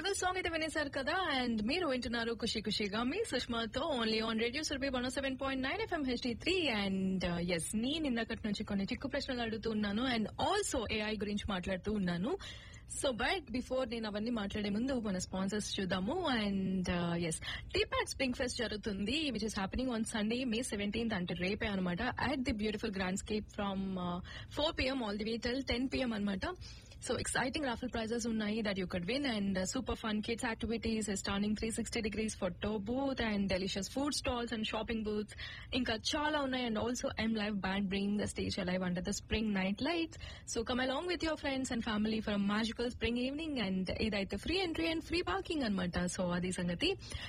beautiful song అయితే వినేశారు కదా and మీరు వింటున్నారు ఖుషి ఖుషిగా మీ సుష్మాతో only on radio Surabhi one seven point nine FM HD three and yes నేను ఇందాకటి నుంచి కొన్ని చిక్కు ప్రశ్నలు అడుగుతూ ఉన్నాను అండ్ ఆల్సో ఏఐ గురించి మాట్లాడుతూ ఉన్నాను సో బట్ బిఫోర్ నేను అవన్నీ మాట్లాడే ముందు మన స్పాన్సర్స్ చూద్దాము and yes TPAC spring fest జరుగుతుంది which is happening on Sunday May seventeenth అంటే రేపే అనమాట at the beautiful Grandscape from four PM all the way till ten PM అనమాట సో ఎక్సైటింగ్ రాఫల్ ప్రైజెస్ ఉన్నాయి that you could win and super fun kids activities turning three sixty degrees photo booth and delicious food stalls and shopping booths ఇంకా చాలా ఉన్నాయి and also um live band bring the stage alive under the spring night lights so come along with your friends and family for magical spring evening and ఇదైతే free entry and free parking అనమాట so అది సంగతి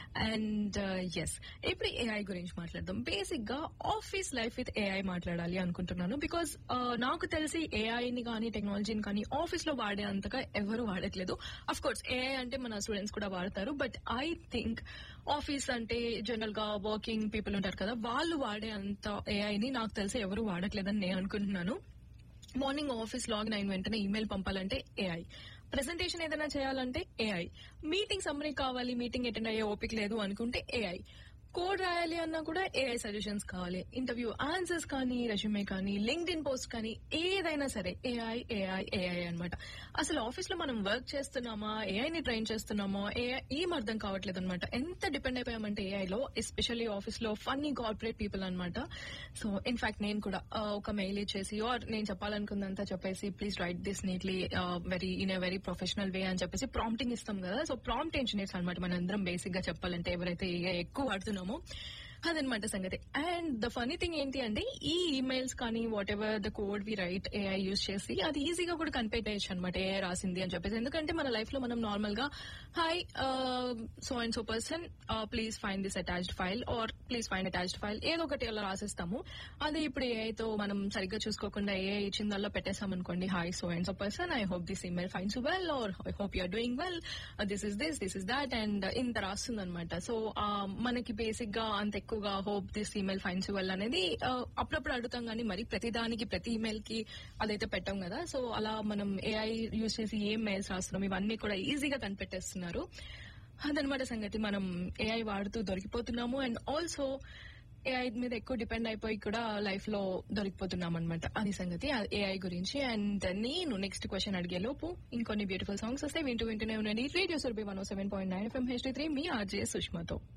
and yes ఇప్పుడు AI గురించి మాట్లాడదాం basic గా office life with AI మాట్లాడాలి అనుకుంటున్నాను బికాస్ నాకు తెలిసి ఏఐని కానీ టెక్నాలజీని కానీ ఆఫీస్ లో వాడే అంతగా ఎవరు వాడట్లేదు అఫ్ కోర్స్ ఏఐ అంటే మన స్టూడెంట్స్ కూడా వాడతారు బట్ ఐ థింక్ ఆఫీస్ అంటే జనరల్ గా వర్కింగ్ పీపుల్ ఉంటారు కదా వాళ్ళు వాడే అంత ఏఐని నాకు తెలిసి ఎవరు వాడట్లేదని నేను అనుకుంటున్నాను మార్నింగ్ ఆఫీస్ లాగిన్ అయిన వెంటనే ఈమెయిల్ పంపాలంటే ఏఐ ప్రెజెంటేషన్ ఏదైనా చేయాలంటే ఏఐ మీటింగ్ సమ్మరీ కావాలి మీటింగ్ అటెండ్ అయ్యే ఓపిక లేదు అనుకుంటే ఏఐ కోడ్ రాయాలి అన్నా కూడా ఏఐ సజెషన్స్ కావాలి ఇంటర్వ్యూ ఆన్సర్స్ కానీ రెజ్యూమే కానీ లింక్డ్ ఇన్ పోస్ట్ కానీ ఏదైనా సరే ఏఐ ఏఐ ఏఐ అనమాట అసలు ఆఫీస్ లో మనం వర్క్ చేస్తున్నామా ఏఐని ట్రైన్ చేస్తున్నామా ఏఐ ఏం అర్థం కావట్లేదు అనమాట ఎంత డిపెండ్ అయిపోయామంటే ఏఐ లో ఎస్పెషల్లీ ఆఫీస్ లో ఫన్నీ కార్పొరేట్ పీపుల్ అనమాట సో ఇన్ఫాక్ట్ నేను కూడా ఒక మెయిల్ ఇచ్చేసి ఆర్ నేను చెప్పాలనుకుందంతా చెప్పేసి please write this neatly very in a very professional way అని చెప్పేసి ప్రాంప్టింగ్ ఇస్తాం కదా సో ప్రాంప్ట్ ఇంజనీర్స్ అనమాట మనందరం బేసిక్ గా చెప్పాలంటే ఎవరైతే ఏఐ ఎక్కువ వాడుతున్నామో అదనమాట సంగతి అండ్ ద ఫనీ థింగ్ ఏంటి అంటే ఈ ఈమెయిల్స్ కానీ whatever the code we write AI use చేసి అది ఈజీగా కూడా కనిపెట్టేయచ్చు అనమాట ఏఐ రాసింది అని చెప్పేసి ఎందుకంటే మన లైఫ్ లో మనం నార్మల్ గా hi so and so person please find this attached file or please find attached file ఏదో ఒకటి అలా రాసిస్తాము అదే ఇప్పుడు ఏఐతో మనం సరిగ్గా చూసుకోకుండా ఏ ఇచ్చిందల్లా పెట్టేసాం అనుకోండి hi so and so person I hope this email finds well or I hope you're doing well this is this this is that and ఇంత రాస్తుంది అనమాట సో మనకి బేసిక్ గా అంత ఎక్కువగా hope this email finds well అనేది అప్పుడప్పుడు అడుగుతాం కానీ మరి ప్రతి దానికి ప్రతి ఈమెయిల్ కి అదైతే పెట్టాం కదా సో అలా మనం ఏఐ యూజ్ చేసి ఏం మెయిల్స్ రాస్తున్నాం ఇవన్నీ కూడా ఈజీగా కనిపెట్టేస్తున్నారు అదనమాట సంగతి మనం ఏఐ వాడుతూ దొరికిపోతున్నాము అండ్ ఆల్సో ఏఐ మీద ఎక్కువ డిపెండ్ అయిపోయి కూడా లైఫ్ లో దొరికిపోతున్నాం అనమాట అది సంగతి ఏఐ గురించి అండ్ నేను నెక్స్ట్ క్వశ్చన్ అడిగే లోపు ఇంకొన్ని బ్యూటిఫుల్ సాంగ్స్ వస్తే వింటూ వింటూనే ఉండండి radio Surabhi one seven point nine FM H three మీ ఆర్జే సుష్మాతో